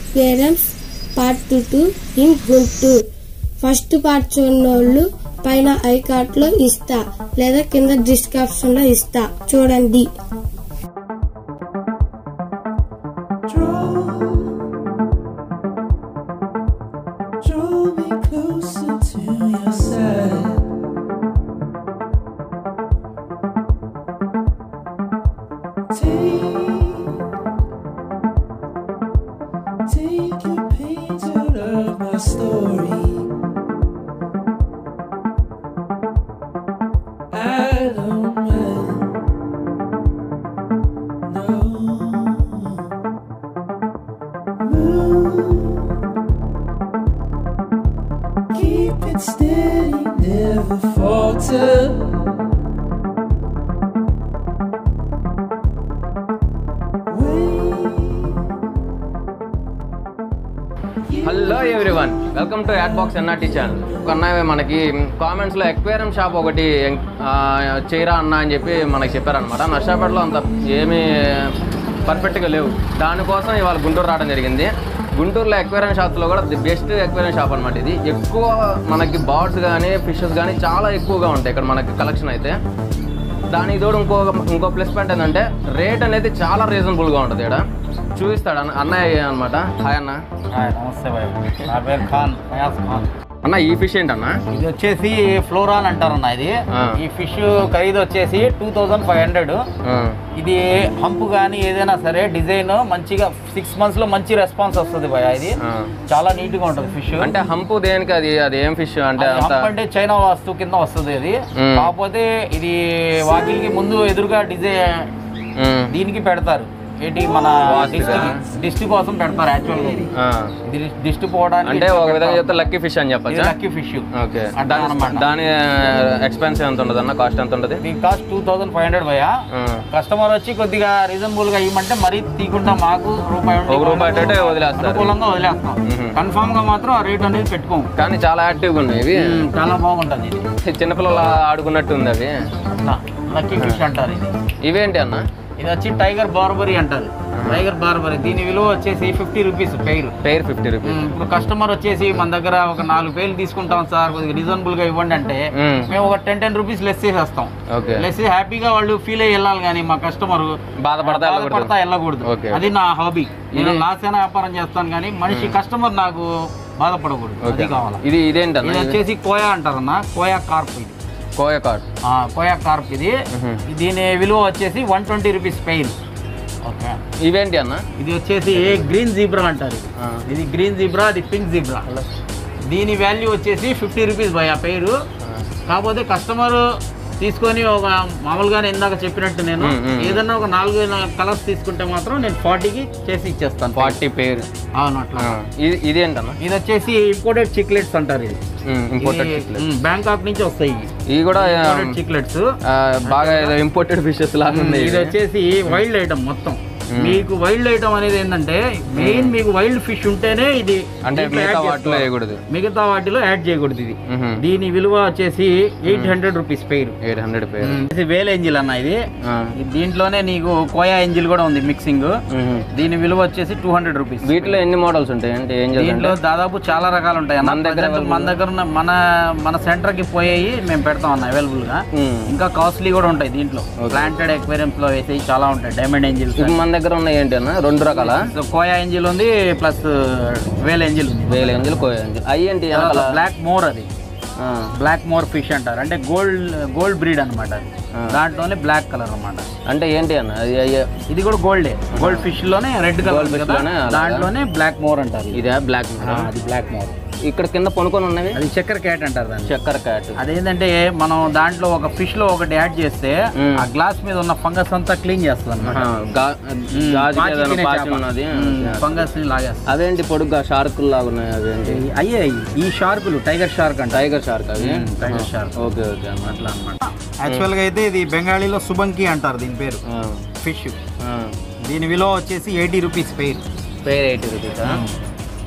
Aquariums part two in Guntur first part చూడనోళ్ళు పైన i card లో ఇస్తా లేదా కింద డిస్క్రిప్షన్ లో ఇస్తా చూడండి Draw me closer to your side. Take, take your pains out of my story. I don't mind. No. Move. Keep it steady, never falter. Wait. Hello everyone welcome to ad box NRT channel కొన్నాయి మనకి కామెంట్స్లో aquarium shop ఒకటి ఆ, చేయరా అన్న అని చెప్పి మనకి చెప్పారనమాట నర్సాపేటలో అంత ఏమీ పర్ఫెక్ట్గా లేవు దానికోసం ఇవాళ గుంటూరు రావడం జరిగింది గుంటూరులో ఎక్వేరియం షాప్లో కూడా ది బెస్ట్ ఎక్వేరియం షాప్ అనమాట ఇది ఎక్కువ మనకి బర్డ్స్ కానీ ఫిషెస్ కానీ చాలా ఎక్కువగా ఉంటాయి ఇక్కడ మనకి కలెక్షన్ అయితే దానికి తోడు ఇంకో ఇంకో ప్లస్ పాయింట్ ఏంటంటే రేట్ అనేది చాలా రీజనబుల్గా ఉంటుంది ఇక్కడ చూపిస్తాడు అన్న అన్నయ్య అనమాట హాయ్ అన్న హాయ్ నమస్తే భయ్ నా పేరు ఖాన్ ఫయాజ్ ఖాన్ అన్న ఈ ఫిష్ ఏంటన్నా ఇది వచ్చేసి ఫ్లోరాన్ అంటారన్న ఇది ఆ. ఈ ఫిష్ ఖరీదు వచ్చేసి టూ థౌజండ్ ఫైవ్ హండ్రెడ్ ఆ, ఇది హంప్ కానీ ఏదైనా సరే డిజైన్ మంచిగా సిక్స్ మంత్స్ లో మంచి రెస్పాన్స్ వస్తుంది భయ ఇది ఆ. చాలా నీట్ గా ఉంటుంది ఫిష్ అంటే హంపు దేనికి అది అది ఏం ఫిష్ అంటే అంత హంప్ అంటే చైనా వాస్తు కింద వస్తుంది ఇది మ్. కాకపోతే ఇది వాకిల్కి ముందు ఎదురుగా డిజైన్ ఉమ్, దీనికి పెడతారు ఏంటి మన వాస్తుగా? డిస్ట్ కోసం పెడతారు యాక్చువల్గా ఇది ఆ. ఇది డిస్ట్ పోవడానికి అంటే ఒక విధంగా చెప్తే లక్కీ ఫిష్ అని చెప్పచ్చా లక్కీ ఫిష్ ఓకే అట్లా దాని అన్నమాట. దాని ఎక్స్పెన్సివ్ ఎంత ఉంటుంది అన్న కాస్ట్ ఎంత ఉంటుంది దీని cost two thousand five hundred భయ ఆ. కస్టమర్ వచ్చి కొద్దిగా రీజనబుల్ గా ఇవ్వమంటే మరీ తీయకుండా మాకు రూపాయి ఉండి ఒక రూపాయి అటు ఇటు వదిలేస్తారు. అనుకూలంగా వదిలేస్తాం మ్మ్. కన్ఫామ్ గా మాత్రం ఆ రేట్ అనేది పెట్టుకోం కానీ చాలా యాక్టివ్గా ఉన్నాయి ఇవి మ్మ్, చాలా బాగుంటుంది ఇది చిన్నపిల్లలు ఆడుకున్నట్టు ఉంది అవి లక్కీ ఫిష్ అంటారు ఇది ఇవేంటి అన్న ఇది వచ్చి టైగర్ బార్బరీ అంటారు టైగర్ బార్బరీ దీని విలువ వచ్చేసి fifty rupees pair pair fifty rupees ఇప్పుడు కస్టమర్ వచ్చేసి మన దగ్గర ఒక నాలుగు పేర్లు తీసుకుంటాం సార్ కొద్దిగా రీజనబుల్ గా ఇవ్వండి అంటే మ్మ్. మేము ఒక టెన్ టెన్ రూపీస్ లెస్ చేసేస్తాం ఓకే లెస్ హ్యాపీగా వాళ్ళు ఫీల్ అయ్యి వెళ్ళాలి కానీ మా కస్టమర్ బాధపడతా వెళ్ళకూడదు. బాధపడతా వెళ్ళకూడదు ఓకే. అది నా హాబీ నేను లాస్ అయినా వ్యాపారం చేస్తాను కానీ మనిషి కస్టమర్ నాకు బాధపడకూడదు ఓకే అది కావాలి ఇది ఇదేంటన్న ఇది వచ్చేసి కోయా అంటారన్న కోయా కార్ప్ ఇది కోయ కార్డ్ ఆ, కోయా కార్ప్ ఇది మ్మ్. దీని విలువ వచ్చేసి one twenty rupees pair okay ఇవేంటి అన్న ఇది వచ్చేసి గ్రీన్ జీబ్రా అంటారు ఇది. ఆ. ఇది గ్రీన్ జీబ్రా అది పింక్ జీబ్రా దీని వాల్యూ వచ్చేసి ఫిఫ్టీ రూపీస్ భయ పేరు కాకపోతే కస్టమర్ తీసుకొని ఒక మామూలుగానే ఇందాక చెప్పినట్టు నేను మ్మ్, మ్మ్. ఏదన్నా ఒక నాలుగు కలర్స్ తీసుకుంటే మాత్రం నేను ఫార్టీకి చేసి ఇచ్చేస్తాను ఫార్టీ పేరు అవును అట్లా ఇది ఇదేంటన్న ఇది వచ్చేసి ఇంపోర్టెడ్ చిక్లెట్స్ అంటారు ఇది ఇంపోర్టెడ్ ఇది, మ్, బ్యాంకాక్ నుంచి వస్తాయి ఇవి. ఇవి కూడా ఆ, ఇంపోర్టెడ్ చిక్లెట్స్ ఆ, బాగా ఏదో ఇంపోర్టెడ్ ఫిషెస్ లాగా ఉంది ఇది వచ్చేసి వైల్డ్ ఐటమ్ మొత్తం మీకు వైల్డ్ ఐటమ్ అనేది ఏంటంటే మెయిన్ మీకు వైల్డ్ ఫిష్ ఉంటేనే ఇది అంటే దీంట్లో మిగతా యాడ్ వాటిలో చేసుకోవాలి. వేయకూడదు మిగతా వాటిలో యాడ్ చేయకూడదు ఇది మ్మ్. దీని విలువ వచ్చేసి eight hundred rupees pair eight hundred pair ఇది వేల్ ఏంజిల్ అన్న ఇది ఆ. ఇది దీంట్లోనే నీకు కోయా ఏంజిల్ కూడా ఉంది మిక్సింగ్ మ్మ్. దీని విలువ వచ్చేసి టూ హండ్రెడ్ రూపీస్ వీటిలో ఎన్ని మోడల్స్ ఉంటాయి అంటే ఏం దీంట్లో చేద్దాం దాదాపు చాలా రకాలు ఉంటాయి అన్న. మన దగ్గర Present మన దగ్గర ఉన్న మన మన సెంటర్ కి పోయి మేము పెడతాం అన్న అవైలబుల్ గా ఇంకా కాస్ట్లీ కూడా ఉంటాయి దీంట్లో ప్లాంటెడ్ ఎక్వేరియంస్ లో వేసి చాలా ఉంటాయి డైమండ్ ఏంజిల్స్ ఇప్పుడు మన దగ్గర ఉన్న ఏంటి అన్న రెండు రకాల సో కోయా ఏంజిల్ ఉంది ప్లస్ వేల్ ఏంజిల్ ఉంది వేల ఎంజల్ కోయ ఎంజల్ అవి ఏంటి వెనకాల? బ్లాక్ మోర్ అది ఆ, బ్లాక్ మోర్ ఫిష్ అంటారు అంటే గోల్డ్ గోల్డ్ బ్రీడ్ అనమాట అది దాంట్లోనే బ్లాక్ కలర్ అన్నమాట అంటే ఏంటి అన్న అది అయ్యే ఇది కూడా గోల్డే గోల్డ్ ఫిష్ లోనే రెడ్ కలర్ Gold fish లోనే అలాగా? దాంట్లోనే బ్లాక్ మోర్ అంటారు ఇది. ఇదే బ్లాక్ ఆ, అది బ్లాక్ మోర్ ఇక్కడ కింద కొనుక్కొని ఉన్నవి అది చక్కెర క్యాట్ అంటారు దాన్ని చక్కెర క్యాట్ అదేంటంటే మనం దాంట్లో ఒక ఫిష్ లో ఒకటి యాడ్ చేస్తే మ్మ్. ఆ గ్లాస్ మీద ఉన్న ఫంగస్ అంతా క్లీన్ చేస్తుంది అనమాట గాజు ఏదైనా పాచి ఉన్నది ఫంగస్ ని లాగేస్తుంది అవేంటి పొడుగ్గా షార్క్ లాగా ఉన్నాయి అవేంటి అయ్యే ఈ షార్కులు టైగర్ షార్క్ అంట టైగర్ షార్క్ అవి టైగర్ షార్క్ ఓకే ఓకే అన్న అట్లా అనమాట యాక్చువల్ గా అయితే ఇది బెంగాలీలో సుబంకి అంటారు దీని పేరు ఆ, ఫిష్ ఆ. దీని విలువ వచ్చేసి eighty rupees pair pair eighty రూపీసా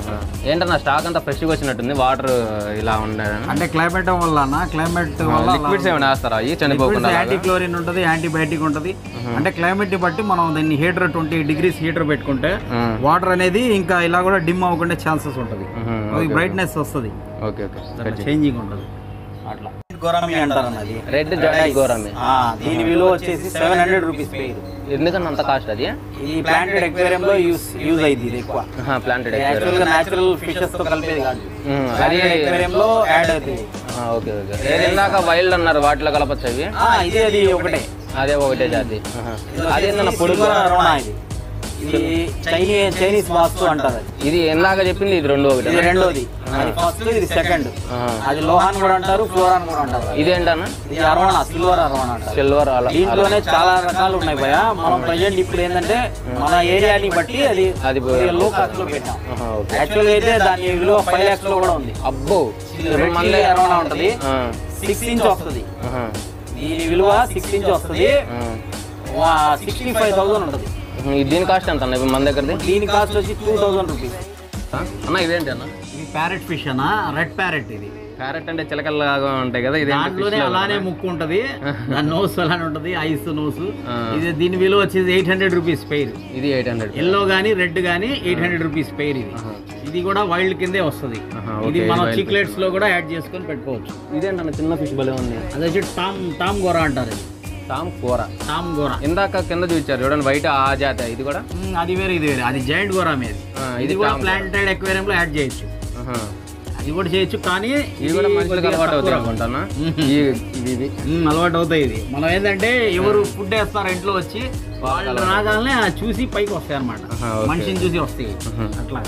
ఏంటన్నా స్టాక్ అంతా ఫ్రెష్గా వచ్చినట్టుంది వాటర్ ఇలా ఉండేది అంటే క్లైమేట్ వల్ల క్లైమేట్ వల్ల లిక్విడ్స్ ఏమైనా వేస్తారా అవి చనిపోకుండా యాంటీ క్లోరిన్ ఉంటుంది యాంటీబయాటిక్ ఉంటుంది అంటే క్లైమేట్ ని బట్టి మనం దాన్ని హీటర్ ట్వంటీ డిగ్రీస్ హీటర్ పెట్టుకుంటే మ్మ్. వాటర్ అనేది ఇంకా ఇలా కూడా డిమ్ అవ్వకుండా ఛాన్సెస్ ఉంటుంది మ్మ్. అది బ్రైట్నెస్ వస్తుంది ఓకే ఓకే చేంజింగ్ ఉంటుంది అట్లా గోరామి అంటారు అన్నది రెడ్ జాయింట్ గోరామి ఆ, దీని విలువ వచ్చేసి సెవెన్ హండ్రెడ్ రూపీస్ పేరు ఎందుకన్నా అంత కాస్ట్ అది ఇది ప్లాంటెడ్ ఎక్వేరియం లో యూస్ యూజ్ అయింది ఇది ఎక్కువ ప్లాంటెడ్ యాక్చువల్ గా న్యాచురల్ ఫిషెస్ తో కలిపేది కాదు అది ఎక్వేరియం లో యాడ్ అవుతుంది ఆ, ఓకే ఓకే ఏది ఇందాక వైల్డ్ అన్నారు వాటిలో కలపచ్చు అవి ఆ, ఇది అది ఒకటే అదే ఒకటే జాతి ఆహా. అదేందన్న పొడుగు సిల్వర్ అరోనా ఇది ఇది చైనీస్ చైనీస్ వాస్తు అంటారు అది. ఇది ఇందాక చెప్పింది ఇది రెండు ఒకటి ఇది రెండోది అది ఫస్ట్ ఇది సెకండ్ అది లోహాన్ కూడా అంటారు ఫ్లోరాన్ కూడా అంటారు ఇదేంటన్నా ఇది అరోనా సిల్వర్ అరోనా అంటారు సిల్వర్ అలా దీంట్లోనే చాలా రకాలు ఉన్నాయి భయ మనం ప్రజెంట్ ఇప్పుడు ఏంటంటే మన ఏరియాని బట్టి అది అది లో కాస్ట్ లో పెట్టాం ఆహా, ఓకే యాక్చువల్ గా అయితే దాని విలువ ఫైవ్ లాక్స్ లో కూడా ఉంది అబ్బో రెడ్ చిల్లీ అరోనా ఉంటది ఆ, సిక్స్ ఇంచ్ వస్తుంది ఆహా, దీని విలువ సిక్స్ ఇంచ్ వస్తుంది ఆ. సిక్స్టీ ఫైవ్ థౌసండ్ ఉంటుంది ఇది దీని కాస్ట్ ఎంత అన్న ఇప్పుడు మన దగ్గరది దీని కాస్ట్ వచ్చి టూ థౌసండ్ రూపీస్ ఆ? అన్న ఇదేంటి అన్న ఇది ప్యారెట్ ఫిష్ అన్న రెడ్ ప్యారెట్ ఇది క్యారెట్ అంటే చిలకల్లాగా ఉంటాయి కదా ఇది దాంట్లోనే అలానే ముక్కు ఉంటది దాని నోస్ అలానే ఉంటది ఐస్ నోస్ ఆ. ఇది దీని విలువ వచ్చేసి ఎయిట్ హండ్రెడ్ రూపీస్ పెయిర్ ఇది ఎయిట్ హండ్రెడ్ ఎల్లో గానీ రెడ్ గానీ ఎయిట్ హండ్రెడ్ రూపీస్ పెయిర్ ఇది ఇది కూడా వైల్డ్ కిందే వస్తుంది ఆహా, ఇది ఓకే, మనం wild చిక్లెట్స్ లో కూడా యాడ్ చేసుకొని పెట్టుకోవచ్చు ఇదేంటన్న చిన్న ఫిష్ భలే ఉంది అది వచ్చి టామ్ టామ్ గోరా అంటారు ఇది తామ్ కూర టామ్ గోరా ఇందాక కింద చూపించారు చూడండి బయట ఆ జాతి ఇది కూడా ఉమ్, అది వేరే ఇది వేరే అది జైంట్ గోరా మీద ఆ, ఇది ఇది కూడా టామ్ ప్లాంటెడ్ ఎక్వేరియం లో యాడ్ చేయొచ్చు ఆహా. అది కూడా చేయొచ్చు కానీ ఇవి కూడా మంచిగా కొద్దిగా అలవాటు అవుతాయి తక్కువ. అనుకుంటానా మ్మ్. ఈ- ఇవి ఇవి ఉమ్, అలవాటు అవుతాయి ఇది మనం ఏంటంటే ఎవరు ఫుడ్ వేస్తారు ఇంట్లో వచ్చి వాళ్ళు రాగానే ఆ చూసి పైకి వస్తాయి అనమాట ఆహా, ఓకే. మనిషిని చూసి వస్తాయి ఆహా. అట్లా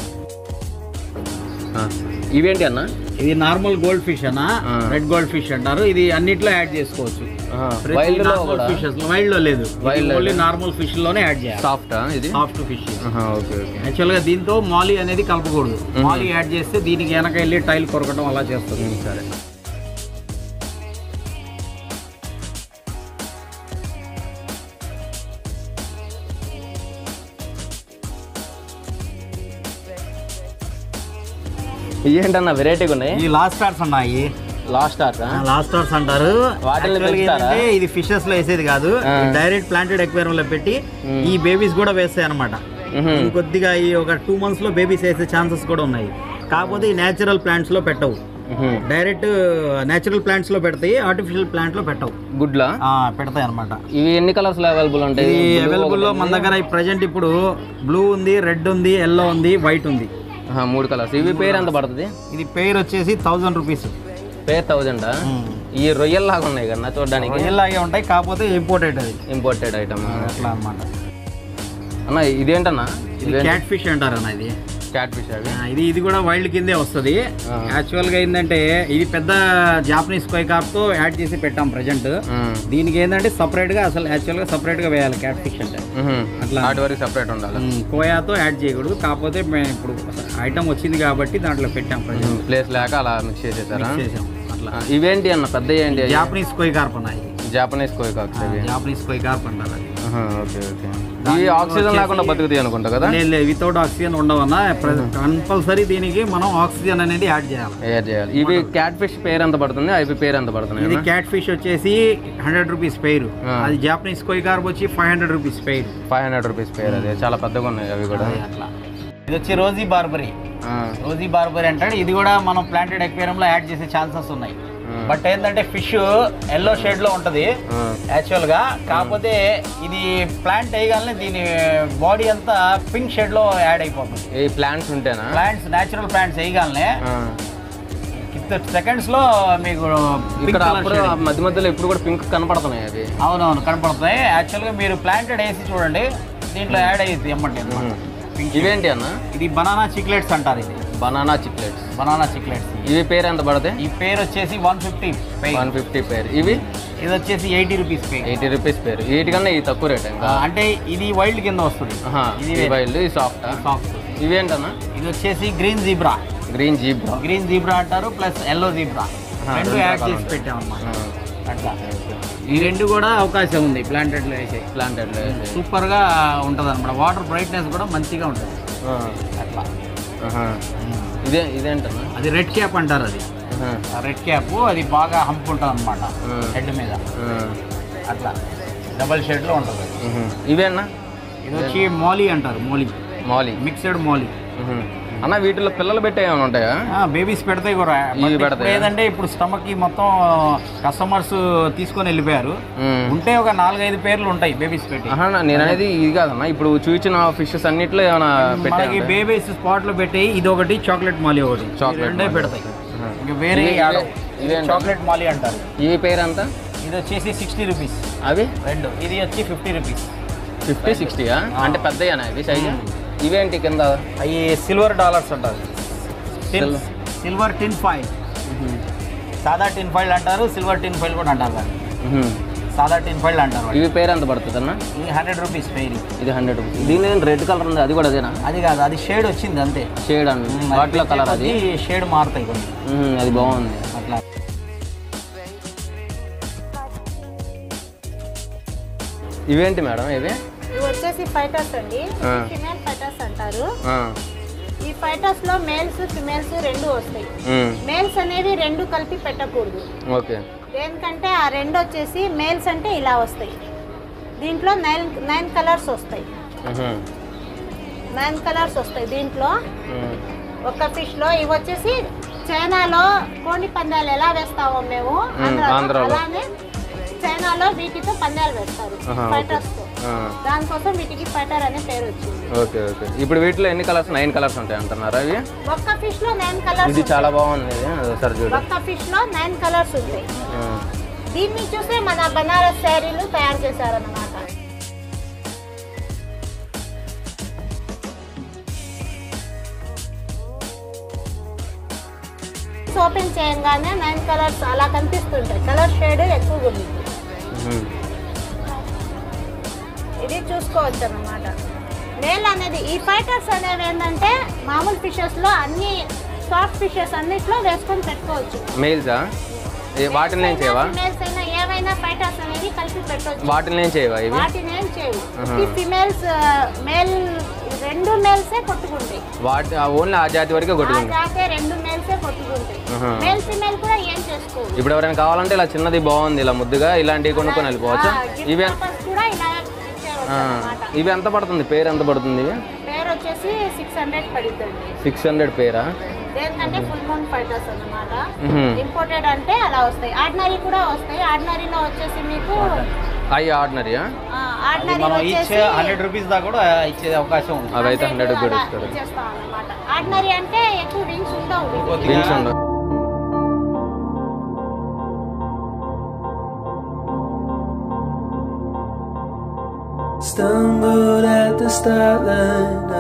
ఆ. ఇవేంటి అన్న ఇది నార్మల్ గోల్డ్ ఫిష్ అన్న ఆ. రెడ్ గోల్డ్ ఫిష్ అంటారు ఇది అన్నిట్లో యాడ్ చేసుకోవచ్చు వైల్డ్ లో కూడా ఫిషెస్ వైల్డ్ లో లేదు Wild లో ఓన్లీ నార్మల్ ఫిష్ లోనే యాడ్ చేయాలి సాఫ్ట్ ఇది సాఫ్ట్ ఫిష్ ఆహా, ఓకే ఓకే యాక్చువల్ గా దీంతో మాలీ అనేది కలపకూడదు మాలీ యాడ్ చేస్తే దీనికి వెనక వెళ్ళి టైల్ కొరకడం అలా చేస్తుంది మ్మ్, సరే ఏంటన్నా వెరైటీగా ఉన్నాయి ఈ లాస్ట్ స్టార్స్ ఉన్నాయి లాస్ట్ స్టార్ట్ లాస్ట్ స్టార్స్ అంటారు వాటిని Actually పెంచుతారా? ఏంటంటే ఇది ఫిషెస్ లో వేసేది కాదు ఆ. డైరెక్ట్ ప్లాంటెడ్ ఎక్వేరియం లో పెట్టి మ్మ్. ఈ బేబీస్ కూడా వేస్తాయి అనమాట కొద్దిగా ఈ ఒక టూ మంత్స్ లో బేబీస్ వేసే ఛాన్సెస్ కూడా ఉన్నాయి కాకపోతే ఈ నేచురల్ ప్లాంట్స్ లో పెట్టవు డైరెక్ట్ నేచురల్ ప్లాంట్స్ లో పెడతాయి ఆర్టిఫిషియల్ ప్లాంట్ లో పెట్టవు గుడ్లా ఆ, పెడతాయి అనమాట ఇవి ఎన్ని కలర్స్ లో అవైలబుల్ ఉంటాయి ఇది Blue అవైలబుల్ లో ఒకటి మన దగ్గర ప్రజెంట్ ఇప్పుడు బ్లూ ఉంది రెడ్ ఉంది ఎల్లో ఉంది వైట్ ఉంది ఆహా, మూడు కలర్స్ ఇవి పేరు ఎంత పడుతుంది ఇది పేరు వచ్చేసి థౌజండ్ రూపీస్ పేరు థౌజండ్ ఈ రొయ్యల్ లాగా ఉన్నాయి కదా చూడడానికి రొయ్యలాగే ఉంటాయి కాకపోతే ఇంపోర్టెడ్ అది ఇంపోర్టెడ్ ఐటమ్ అట్లా అనమాట అన్న ఇదేంటన్నా ఇది క్యాట్ ఫిష్ అంటారు అన్న ఇది క్యాట్ ఫిష్ అవి ఆ, ఇది ఇది కూడా వైల్డ్ కిందే వస్తుంది ఆ. యాక్చువల్ గా ఏంటంటే ఇది పెద్ద జాపనీస్ కొయ్ కాప్ తో యాడ్ చేసి పెట్టాం ప్రజెంట్ మ్మ్. దీనికి ఏంటంటే సపరేట్ గా అసలు యాక్చువల్ గా సపరేట్ గా వేయాలి క్యాట్ ఫిష్ అంటే మ్మ్. అట్లా. వాటి వరకు సపరేట్ ఉండాలి ఉమ్, కోయాతో యాడ్ చేయకూడదు కాకపోతే మేము ఇప్పుడు ఐటమ్ వచ్చింది కాబట్టి దాంట్లో పెట్టాం ప్రజెంట్ ప్లేస్ లేక అలా మిక్స్ చేసేసారా చేసాం అట్లా ఆ, ఇవేంటి అన్న పెద్ద ఏంటి అవి? జాపనీస్ కొయ్ కార్ప్ ఉన్నాయి జాపనీస్ కోయి కాక్స్ అవి జాపనీస్ కొయ్ కార్ప్ అంటారు అది ఆహా, ఓకే ఓకే ఇవి ఆక్సిజన్ లేకుండా బతుకుతాయి అనుకుంటా కదా లేదు వితౌట్ ఆక్సిజన్ ఉండవన్నా కంపల్సరీ దీనికి మనం ఆక్సిజన్ అనేది యాడ్ చేయాలి ఏర్ చేయాలి ఇవి క్యాట్ ఫిష్ పేరు ఎంత పడుతుంది అవి పేరు ఎంత ఇది పడుతున్నాయి క్యాట్ ఫిష్ వచ్చేసి హండ్రెడ్ రూపీస్ పెయిర్ ఆ. అది జాపనీస్ కొయ్ కార్ప్ వచ్చి five hundred rupees pair five hundred rupees పేరు అది చాలా పెద్దగా ఉన్నాయి అవి కూడా అట్లా ఇది వచ్చి రోజీ బార్బరీ ఆ, రోజీ బార్బరీ అంటాడు ఇది కూడా మనం ప్లాంటెడ్ ఎక్వేరియం లో యాడ్ చేసే ఛాన్సెస్ ఉన్నాయి ఆ. బట్ ఏంటంటే ఫిష్ ఎల్లో షేడ్ లో ఉంటది ఆ, యాక్చువల్ గా కాకపోతే ఇది ప్లాంట్ వేయగానే దీని బాడీ అంతా పింక్ షేడ్ లో యాడ్ అయిపోతుంది ఈ ప్లాంట్స్ ఉంటేనా ప్లాంట్స్ నేచురల్ ప్లాంట్స్ వేయగానే ఆ. సెకండ్స్ లో మీకు pink ఇక్కడ colour అప్పుడు shade. మధ్య మధ్యలో ఇప్పుడు కూడా పింక్ కనపడుతున్నాయి అవి అవునవును కనపడుతున్నాయి యాక్చువల్ గా మీరు ప్లాంటెడ్ వేసి చూడండి దీంట్లో యాడ్ అయ్యింది ఎమ్మంటే ఇవేంటి అన్న ఇది బనానా చిక్లెట్స్ అంటారు ఇది బనానా చిక్లెట్స్ బనానా చిక్లెట్స్ ఇవి పేరు ఎంత పడతాయి ఈ పేరు వచ్చేసి వన్ ఫిఫ్టీ వన్ ఫిఫ్టీ పేరు ఇవి ఇది వచ్చేసి ఎయిటీ రూపీస్ పే ఎయిటీ రూపీస్ పేరు వీటికన్నా ఇది తక్కువ రేట్ ఇంకా అంటే ఇది వైల్డ్ కింద వస్తుంది ఆహా, ఇది ఇది వైల్డ్ ఇది సాఫ్ట్ సాఫ్ట్ ఇవేంటన్నా ఇది వచ్చేసి green zebra green jeep green zebra అంటారు ప్లస్ ఎల్లో జీబ్రా ఆహా, రెండు రెండు యాడ్ రకాలు చేసి ఉంటాయి. పెట్టామన్నమాట అట్లా ఈ రెండు కూడా అవకాశం ఉంది ప్లాంటెడ్ లో వేసే ప్లాంటెడ్ సూపర్ గా ఉంటది అనమాట వాటర్ బ్రైట్నెస్ కూడా మంచిగా ఉంటుంది అట్లా ఆహా. ఇదే ఇదేంటన్నా అది రెడ్ క్యాప్ అంటారు అది ఆహా. ఆ రెడ్ క్యాప్ అది బాగా హంప్ ఉంటుంది అనమాట మ్మ్. హెడ్ మీద ఆ. అట్లా డబల్ షేడ్లో ఉంటుంది అది మ్హూ. ఇవేనా ఇది వచ్చి మోలీ అంటారు మోలీ మాలి మిక్స్డ్ మోలీ మ్హూ. అన్న వీటిలో పిల్లలు పెట్టే ఏమైనా ఉంటాయా బేబీస్ పెడతాయి కూడా ఇవి బట్ పెడతాయా? ఇప్పుడు ఏదంటే ఇప్పుడు స్టమక్ కి మొత్తం కస్టమర్స్ తీసుకొని వెళ్ళిపోయారు మ్మ్. ఉంటే ఒక నాలుగైదు పేర్లు ఉంటాయి బేబీస్ పెట్టి ఆహా నేను అనేది ఇది కాదన్న ఇప్పుడు చూపించిన ఫిషెస్ అన్నిట్లో ఏమైనా మనకి పెట్టే బేబీస్ స్పాట్ లో పెట్టి ఇది ఒకటి చాక్లెట్ మాలీ ఒకటి ఈ Chocolate రెండే మాలీ. పెడతాయి ఆహా. ఇంకా వేరే ఇవి- ఆడవు. ఇవి- ఇది ఇవేంటి? చాక్లెట్ మాలీ అంటారు ఇవి పేరు ఎంత ఇది వచ్చేసి సిక్స్టీ రూపీస్ అవి రెండు ఇది వచ్చి ఫిఫ్టీ రూపీస్ ఫిఫ్టీ సిక్స్టీయా అంటే పెద్దయ్యానా ఇవి సైజు ఇవేంటి కింద అవి సిల్వర్ డాలర్స్ అంటారు Silver. సిల్వర్ టిన్ ఫైల్ సాదా టిన్ ఫైల్ అంటారు సిల్వర్ టిన్ ఫైల్ కూడా అంటారు దాన్ని. మ్హూ. సాదా టిన్ ఫైల్ అంటారు వాటిని. ఇవి పేరు ఎంత పడుతుంది అన్న ఇది హండ్రెడ్ రూపీస్ పెయిన్ ఇది హండ్రెడ్ రూపీస్ దీని రెడ్ కలర్ ఉంది అది కూడా అదేనా అది కాదు అది షేడ్ వచ్చింది అంతే షేడ్ అండి వాటిలో కలర్ అది షేడ్ మారుతాయి కొన్ని మ్హూ, అది బాగుంది అట్లా ఇవేంటి మేడం ఇవి ఇవి వచ్చేసి ఫైటర్స్ అండి ఆ. ఫిమేల్ ఫైటర్స్ అంటారు ఆ. ఈ ఫైటర్స్ లో మేల్స్ ఫిమేల్స్ రెండు వస్తాయి మ్మ్. మేల్స్ అనేవి రెండు కలిపి పెట్టకూడదు ఓకే దేనికంటే ఆ రెండు వచ్చేసి మేల్స్ అంటే ఇలా వస్తాయి దీంట్లో నైన్ నైన్ కలర్స్ వస్తాయి మ్హూ. నైన్ కలర్స్ వస్తాయి దీంట్లో మ్మ్. ఒక ఫిష్ లో ఇవి వచ్చేసి చైనాలో కోడి పందాలు ఎలా వేస్తామో మేము మ్మ్, ఆంధ్రాలో, ఆంధ్రాలో. అలానే చైనాలో వీటితో పందాలు వేస్తారు ఆహా, ఓకే. ఫైటర్స్ తో ఆ. దానికోసం వీటికి ఫైటర్ అనే పేరు వచ్చింది ఓకే ఓకే ఇప్పుడు వీటిలో ఎన్ని కలర్స్ నైన్ కలర్స్ ఉంటాయి అంటున్నారా అవి ఒక్క ఫిష్ లో నైన్ కలర్స్ ఇది చాలా బాగుంది ఇది ఒకసారి చూడు ఒక్క ఫిష్ లో నైన్ కలర్స్ ఉంటాయి ఆ. దీన్ని చూసే మన బనారస్ శారీలు తయారు చేశారన్నమాట ఓపెన్ చేయంగానే నైన్ కలర్స్ అలా కనిపిస్తుంటాయి కలర్ షేడ్ ఎక్కువగా ఉంది మ్హూ. ఇది చూసుకోవచ్చు అన్నమాట మేల్ అనేది ఈ ఫైటర్స్ అనేవి ఏంటంటే మామూలు ఫిషెస్ లో అన్ని సాఫ్ట్ ఫిషెస్ అన్నిట్లో వేసుకొని పెట్టుకోవచ్చు మెయిల్సా ఏ వాటిని ఏం చేయవా ఫిమేల్స్ అయినా ఏవైనా ఫైటర్స్ అనేది కలిపి పెట్టవచ్చు వాటిని ఏం చేయవా ఇవి వాటిని ఏం చేయవు ఆహా. ఈ ఫిమేల్స్ మేల్ రెండు మేల్సే కొట్టుకుంటాయి వాటి ఓన్లీ ఆ జాతి వరకే ఆ కొట్టుకుంది జాతే రెండు మేల్సే కొట్టుకుంటాయి ఆహా. మేల్ ఫిమేల్ కూడా ఏం చేసుకోవు ఇప్పుడు ఎవరైనా కావాలంటే ఇలా చిన్నది బాగుంది ఇలా ముద్దుగా ఇలాంటివి కొనుక్కొని వెళ్ళిపోవచ్చా ఆ, gift ఇవి purpose కూడా ఇలా ఇచ్చేయవచ్చు ఆ, అన్నమాట ఇవి ఎంత పడుతుంది పేరు ఎంత పడుతుంది ఇవి పేరు వచ్చేసి సిక్స్ హండ్రెడ్ పడుతుంది సిక్స్ హండ్రెడ్ పేరా దేనికంటే ఫుల్ మూన్ ఫైటర్స్ అన్నమాట మ్హూ. ఇంపోర్టెడ్ అంటే అలా వస్తాయి ఆర్డినరీ కూడా వస్తాయి ఆర్డినరీలో వచ్చేసి మీకు అవి ఆర్డినరీయా ఆర్డినరీ మనం ఈచ్ వచ్చేసి హండ్రెడ్ రూపీస్ దాకా కూడా ఇచ్చే అవకాశం ఉంది అవి అయితే హండ్రెడ్ కూడా అలా ఇస్తారు ఇచ్చేస్తాం అన్నమాట ఆర్డినరీ అంటే ఎక్కువ వింగ్స్ ఉండవు వీటికి. వింగ్స్ ఉండవు Stumbled at the start line.